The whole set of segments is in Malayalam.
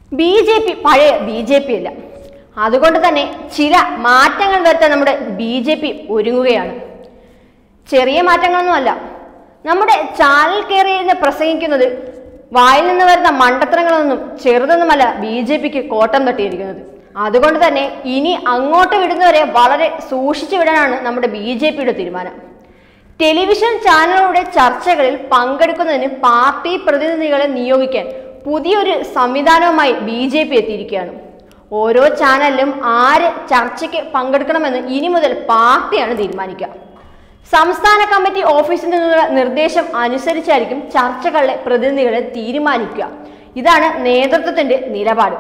ബി ജെ പി പഴയ ബി ജെ പി അല്ല അതുകൊണ്ട് തന്നെ ചില മാറ്റങ്ങൾ വരുത്താൻ നമ്മുടെ ബി ജെ പി ഒരുങ്ങുകയാണ് ചെറിയ മാറ്റങ്ങളൊന്നുമല്ല നമ്മുടെ ചാനൽ കയറിയിരുന്ന് പ്രസംഗിക്കുന്നത് വായിൽ നിന്ന് വരുന്ന മണ്ടത്തരങ്ങളൊന്നും ചെറുതൊന്നുമല്ല ബി ജെ പിക്ക് കോട്ടം തട്ടിയിരിക്കുന്നത് അതുകൊണ്ട് തന്നെ ഇനി അങ്ങോട്ട് വിടുന്നവരെ വളരെ സൂക്ഷിച്ചു വിടാനാണ് നമ്മുടെ ബി ജെ പിയുടെ തീരുമാനം ടെലിവിഷൻ ചാനലുകളുടെ ചർച്ചകളിൽ പങ്കെടുക്കുന്നതിന് പാർട്ടി പ്രതിനിധികളെ നിയോഗിക്കാൻ പുതിയൊരു സംവിധാനവുമായി ബി ജെ പി എത്തിയിരിക്കുകയാണ് ഓരോ ചാനലിലും ആര് ചർച്ചയ്ക്ക് പങ്കെടുക്കണമെന്ന് ഇനി മുതൽ പാർട്ടിയാണ് തീരുമാനിക്കുക സംസ്ഥാന കമ്മിറ്റി ഓഫീസിൽ നിന്നുള്ള നിർദ്ദേശം അനുസരിച്ചായിരിക്കും ചർച്ചകളിലെ പ്രതിനിധികളെ തീരുമാനിക്കുക ഇതാണ് നേതൃത്വത്തിന്റെ നിലപാട്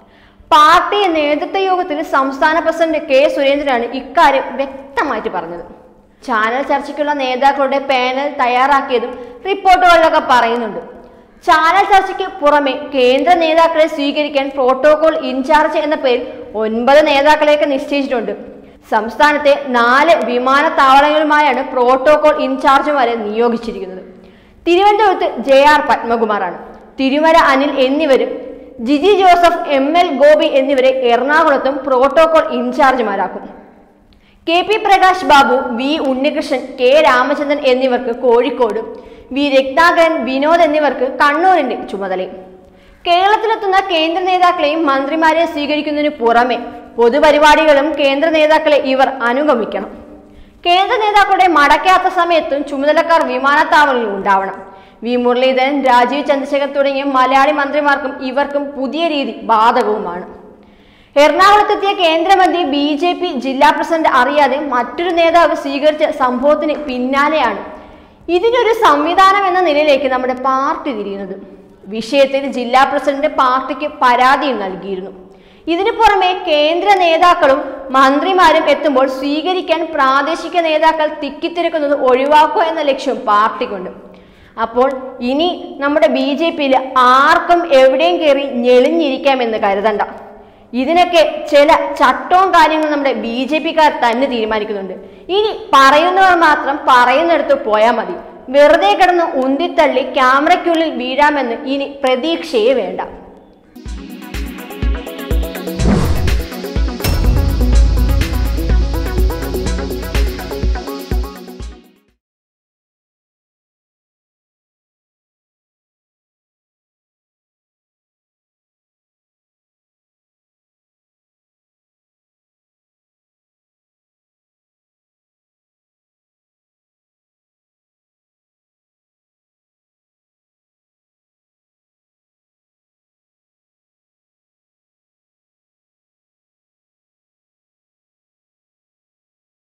പാർട്ടി നേതൃത്വ യോഗത്തിൽ സംസ്ഥാന പ്രസിഡന്റ് കെ സുരേന്ദ്രനാണ് ഇക്കാര്യം വ്യക്തമായിട്ട് പറഞ്ഞത് ചാനൽ ചർച്ചയ്ക്കുള്ള നേതാക്കളുടെ പാനൽ തയ്യാറാക്കിയതും റിപ്പോർട്ടുകളിലൊക്കെ പറയുന്നുണ്ട് ചാനൽ ചർച്ചയ്ക്ക് പുറമെ കേന്ദ്ര നേതാക്കളെ സ്വീകരിക്കാൻ പ്രോട്ടോകോൾ ഇൻചാർജ് എന്ന പേരിൽ ഒൻപത് നേതാക്കളെയൊക്കെ നിശ്ചയിച്ചിട്ടുണ്ട് സംസ്ഥാനത്തെ നാല് വിമാനത്താവളങ്ങളുമായാണ് പ്രോട്ടോകോൾ ഇൻചാർജുമാരെ നിയോഗിച്ചിരിക്കുന്നത് തിരുവനന്തപുരത്ത് ജെ ആർ പത്മകുമാറാണ് തിരുമല അനിൽ എന്നിവരും Jiji Joseph M L Gopi എന്നിവരെ എറണാകുളത്തും പ്രോട്ടോകോൾ ഇൻചാർജുമാരാക്കും K P Prakash Babu V Unnikrishnan K Ramachandran എന്നിവർക്ക് കോഴിക്കോടും വി രത്നാകരൻ വിനോദ് എന്നിവർക്ക് കണ്ണൂരിന്റെ ചുമതലയും കേരളത്തിലെത്തുന്ന കേന്ദ്ര നേതാക്കളെയും മന്ത്രിമാരെ സ്വീകരിക്കുന്നതിന് പുറമെ പൊതുപരിപാടികളും കേന്ദ്ര നേതാക്കളെ ഇവർ അനുഗമിക്കണം കേന്ദ്ര നേതാക്കളുടെ മടക്കാത്ത സമയത്തും ചുമതലക്കാർ വിമാനത്താവളങ്ങളിൽ ഉണ്ടാവണം വി മുരളീധരൻ രാജീവ് ചന്ദ്രശേഖർ തുടങ്ങിയ മലയാളി മന്ത്രിമാർക്കും ഇവർക്കും പുതിയ രീതി ബാധകവുമാണ് എറണാകുളത്തെത്തിയ കേന്ദ്രമന്ത്രി ബി ജെ പി ജില്ലാ പ്രസിഡന്റ് അറിയാതെ മറ്റൊരു നേതാവ് സ്വീകരിച്ച സംഭവത്തിന് പിന്നാലെയാണ് ഇതിനൊരു സംവിധാനം എന്ന നിലയിലേക്ക് നമ്മുടെ പാർട്ടി തിരിയുന്നത് വിഷയത്തിൽ ജില്ലാ പ്രസിഡന്റ് പാർട്ടിക്ക് പരാതിയും നൽകിയിരുന്നു ഇതിനു പുറമെ കേന്ദ്ര നേതാക്കളും മന്ത്രിമാരും എത്തുമ്പോൾ സ്വീകരിക്കാൻ പ്രാദേശിക നേതാക്കൾ തിക്കിത്തിരക്കുന്നത് ഒഴിവാക്കുക എന്ന ലക്ഷ്യം പാർട്ടിക്കുണ്ട് അപ്പോൾ ഇനി നമ്മുടെ ബി ജെ പിയിൽ ആർക്കും എവിടെയും കയറി ഞെളിഞ്ഞിരിക്കാമെന്ന് കരുതണ്ട ഇതിനൊക്കെ ചില ചട്ടവും കാര്യങ്ങളും നമ്മുടെ ബി ജെ പിക്കാർ തന്നെ തീരുമാനിക്കുന്നുണ്ട് ഇനി പറയുന്നവർ മാത്രം പറയുന്നിടത്ത് പോയാൽ മതി വെറുതെ കിടന്ന് ഉന്തിത്തള്ളി ക്യാമറയ്ക്കുള്ളിൽ വീഴാമെന്ന് ഇനി പ്രതീക്ഷയെ വേണ്ട